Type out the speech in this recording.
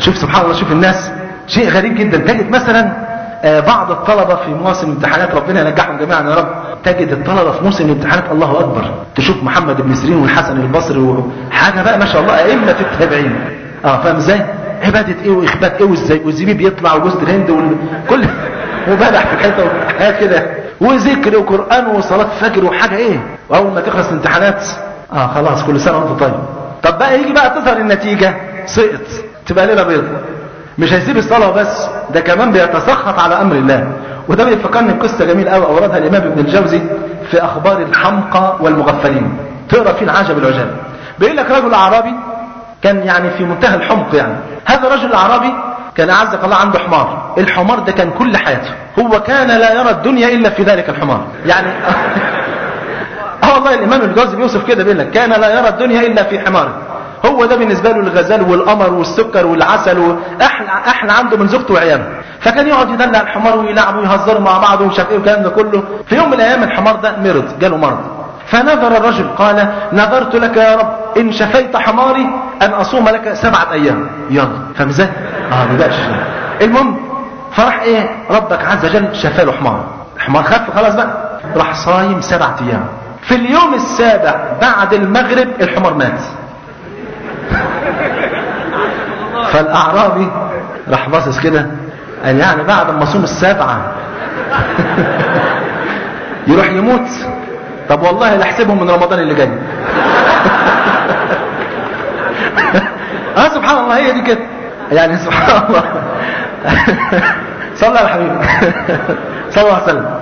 شوف سبحان الله شوف الناس شيء غريب جدا تجد مثلا آه، بعض الطلبة في مواسم الامتحانات ربنا ينجحهم جميعا يا رب تجد الطلبة في موسم الامتحانات الله أكبر تشوف محمد بن سيرين والحسن البصري وحاجة بقى ما شاء الله أئمة في التابعين اه فاهم ازاي عبادة ايه واخبات ايه وازاي والزبيب يطلع وجوز الهند وكل وبلح في الحيطة وحاجات كده وذكر وقرآن وصلاة فجر وحاجة ايه واول ما تخلص الامتحانات اه خلاص كل سنة وانت طيب طب بقى يجي بقى تظهر النتيجة سقط تبقى ليلة بيض مش هيسيب الصلاة بس ده كمان بيتسخط على امر الله وده بيفكرني بقصة جميل قوي اوردها الامام ابن الجوزي في اخبار الحمقى والمغفلين تقرا فيه العجب العجاب بيقول لك رجل اعرابي كان يعني في منتهى الحمق يعني هذا الرجل الاعرابي كان اعزك الله عنده حمار الحمار ده كان كل حياته هو كان لا يرى الدنيا الا في ذلك الحمار يعني اه والله الامام الجوزي بيوصف كده بيقول لك كان لا يرى الدنيا الا في حماره هو ده بالنسبه له الغزال والقمر والسكر والعسل واحلى احلى عنده من زوجته وعياله فكان يقعد يدلع الحمار ويلعبوا ويهزروا مع بعض ومش عارف ايه والكلام ده كله في يوم من الايام الحمار ده مرض جاله مرض فنظر الرجل قال نظرت لك يا رب ان شفيت حماري ان اصوم لك سبعه ايام يلا فاهم ازاي؟ اه ما بقاش المهم فراح ايه ربك عز وجل شفى له حمار الحمار خف خلاص بقى راح صايم سبعة ايام في اليوم السابع بعد المغرب الحمار مات فالاعرابي راح باصص كده قال يعني بعد ما اصوم السابعه يروح يموت طب والله لا احسبهم من رمضان اللي جاي اه سبحان الله هي دي كده يعني سبحان الله صلى على الحبيب صلى الله عليه وسلم